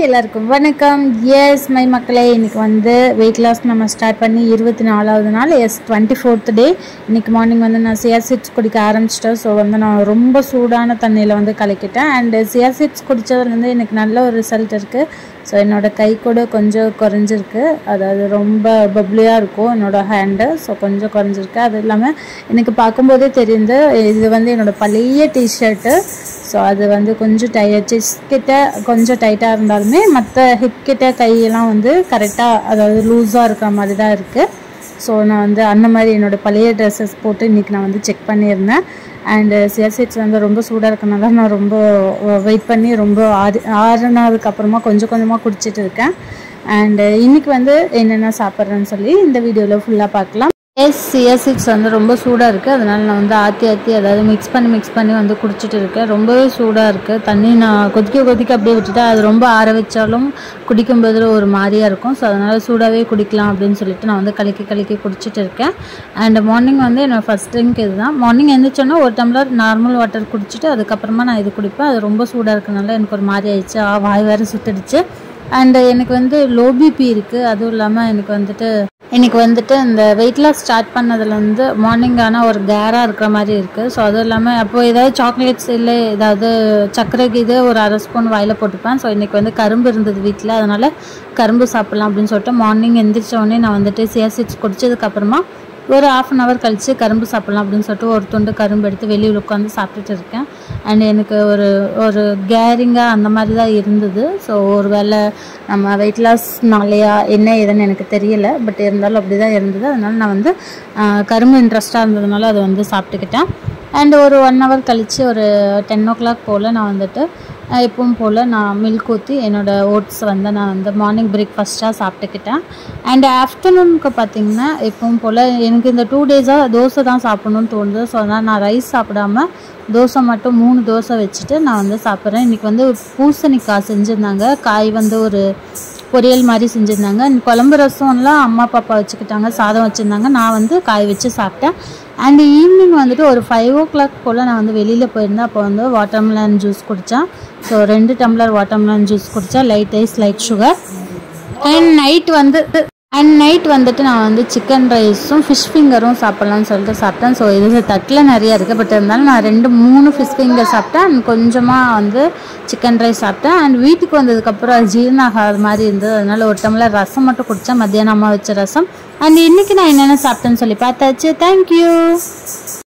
எல்லாருக்கும் வணக்கம் S my மக்களே இன்னைக்கு வந்து வெயிட் லாஸ் நம்ம ஸ்டார்ட் பண்ணி இருபத்தி நாலாவது நாள் எஸ் டுவெண்ட்டி ஃபோர்த் டே இன்னைக்கு மார்னிங் வந்து நான் சியாசிட்ஸ் குடிக்க ஆரம்பிச்சிட்டேன் ஸோ வந்து நான் ரொம்ப சூடான தண்ணியில் வந்து கலக்கிட்டேன் அண்ட் சியாசிட்ஸ் குடித்ததுலேருந்து எனக்கு நல்ல ஒரு ரிசல்ட் இருக்குது ஸோ என்னோட கை கூட கொஞ்சம் குறைஞ்சிருக்கு அதாவது ரொம்ப பப்ளியாக இருக்கும் என்னோட ஹேண்டு ஸோ கொஞ்சம் குறைஞ்சிருக்கு அது இல்லாமல் எனக்கு பார்க்கும்போதே தெரியுது இது வந்து என்னோட பழைய டிஷர்ட்டு ஸோ அது வந்து கொஞ்சம் டை செஸ்ட் கிட்ட கொஞ்சம் டைட்டாக இருந்தாலுமே மற்ற ஹிப் கிட்ட கையெல்லாம் வந்து கரெக்டாக அதாவது லூஸாக இருக்கிற மாதிரி தான் இருக்குது ஸோ நான் வந்து அந்த மாதிரி என்னோடய பழைய ட்ரெஸ்ஸஸ் போட்டு இன்றைக்கி நான் வந்து செக் பண்ணியிருந்தேன் அண்டு சியாசிட்ஸ் வந்து ரொம்ப சூடாக இருக்கனால நான் ரொம்ப வெயிட் பண்ணி ரொம்ப ஆறு ஆறுனதுக்கு அப்புறமா கொஞ்சம் கொஞ்சமாக குடிச்சிட்டு இருக்கேன் அண்டு இன்றைக்கி வந்து என்னென்ன சாப்பிட்றேன்னு சொல்லி இந்த வீடியோவில் ஃபுல்லாக பார்க்கலாம் எஸ் சியாசிட்ஸ் வந்து ரொம்ப சூடாக இருக்குது அதனால் நான் வந்து ஆற்றி ஆற்றி அதாவது மிக்ஸ் பண்ணி மிக்ஸ் பண்ணி வந்து குடிச்சிட்டு இருக்கேன் ரொம்பவே சூடாக இருக்குது தண்ணி நான் கொதிக்க கொதிக்க அப்படியே விட்டுட்டா அது ரொம்ப ஆற வச்சாலும் குடிக்கும் போதில் ஒரு மாதிரியாக இருக்கும் ஸோ அதனால் சூடாகவே குடிக்கலாம் அப்படின்னு சொல்லிட்டு நான் வந்து கலக்கி கலக்கி குடிச்சிட்டு இருக்கேன் அண்ட் மார்னிங் வந்து என்னோட ஃபஸ்ட் ட்ரிங்க் இதுதான் மார்னிங் எழுந்திரிச்சோன்னா ஒரு டம்ளர் நார்மல் வாட்டர் குடிச்சிட்டு அதுக்கப்புறமா நான் இது குடிப்பேன் அது ரொம்ப சூடாக இருக்கனால எனக்கு ஒரு மாதிரி ஆயிடுச்சு ஆ, வாய் வேறு சுட்டுடுச்சு அண்ட் எனக்கு வந்து லோ பிபி இருக்குது அதுவும் இல்லாமல் எனக்கு வந்துட்டு எனக்கு வந்துட்டு இந்த வெயிட் லாஸ் ஸ்டார்ட் பண்ணதுலேருந்து மார்னிங் ஆனால் ஒரு கேராக இருக்கிற மாதிரி இருக்குது ஸோ அதுவும் இல்லாமல் அப்போ ஏதாவது சாக்லேட்ஸ் இல்லை ஏதாவது சர்க்கரை இது ஒரு அரை ஸ்பூன் வாயில் போட்டுப்பேன் ஸோ இன்றைக்கி வந்து கரும்பு இருந்தது வீட்டில் அதனால் கரும்பு சாப்பிட்லாம் அப்படின்னு சொல்லிட்டு மார்னிங் எந்திரிச்ச உடனே நான் வந்துட்டு சியாசிட்ஸ் குடிச்சதுக்கப்புறமா ஒரு ஆஃப் அன் ஹவர் கழித்து கரும்பு சாப்பிட்லாம் அப்படின்னு சொல்லிட்டு ஒரு துண்டு கரும்பு எடுத்து வெளியில் உட்காந்து சாப்பிட்டுட்டு இருக்கேன் அண்ட் எனக்கு ஒரு ஒரு கேரிங்காக அந்த மாதிரி தான் இருந்தது ஸோ ஒரு வேளை நம்ம வெயிட் லாஸ்னாலையா என்ன ஏதுன்னு எனக்கு தெரியல பட் இருந்தாலும் அப்படி தான் இருந்தது அதனால நான் வந்து ஆஹ், கரும்பு இன்ட்ரெஸ்ட்டாக இருந்ததுனால அதை வந்து சாப்பிட்டுக்கிட்டேன் அண்ட் ஒரு ஒன் ஹவர் கழித்து ஒரு டென் ஓ கிளாக் போல் நான் வந்துட்டு அஹ் எப்பவும் போல் நான் மில்க் ஊற்றி என்னோடய ஓட்ஸ் வந்து நான் வந்து மார்னிங் பிரேக்ஃபாஸ்ட்டாக சாப்பிட்டுக்கிட்டேன் அண்ட் ஆஃப்டர்நூனுக்கு பார்த்தீங்கன்னா எப்பவும் போல் எனக்கு இந்த டூ டேஸாக தோசை தான் சாப்பிடணும்னு தோணுது ஸோ அதனால் நான் ரைஸ் சாப்பிடாம தோசை மட்டும் மூணு தோசை வச்சுட்டு நான் வந்து சாப்பிட்றேன் இன்றைக்கி வந்து பூசணிக்காய் செஞ்சுருந்தாங்க காய் வந்து ஒரு பொரியல் மாதிரி செஞ்சுருந்தாங்க குழம்பு ரசம்லாம் அம்மா பாப்பா வச்சுக்கிட்டாங்க சாதம் வச்சுருந்தாங்க நான் வந்து காய் வச்சு சாப்பிட்டேன் அண்ட் ஈவினிங் வந்துட்டு ஒரு ஃபைவ் ஓ கிளாக் போல் நான் வந்து வெளியில் போயிருந்தேன் அப்போ வந்து வாட்டர்மெலன் ஜூஸ் குடித்தேன் ஸோ ரெண்டு டம்ளர் வாட்டர்மெலன் ஜூஸ் குடித்தேன் light ice light sugar and night வந்து அண்ட் நைட் வந்துட்டு நான் வந்து சிக்கன் ரைஸும் ஃபிஷ் ஃபிங்கரும் சாப்பிட்லான்னு சொல்லிட்டு சாப்பிட்டேன் ஸோ இது தட்டில் நிறைய இருக்குது பட் இருந்தாலும் நான் ரெண்டு மூணு ஃபிஷ் ஃபிங்கர் சாப்பிட்டேன் அண்ட் கொஞ்சமாக வந்து சிக்கன் ரைஸ் சாப்பிட்டேன் அண்ட் வீட்டுக்கு வந்ததுக்கப்புறம் அது ஜீரணம் ஆகாத மாதிரி இருந்தது அதனால ஒரு டம்ளர் ரசம் மட்டும் குடித்தேன் மத்தியானம் அம்மா வச்ச ரசம் அண்ட் இன்றைக்கி நான் என்னென்ன சாப்பிட்டேன்னு சொல்லி பார்த்தாச்சு தேங்க்யூ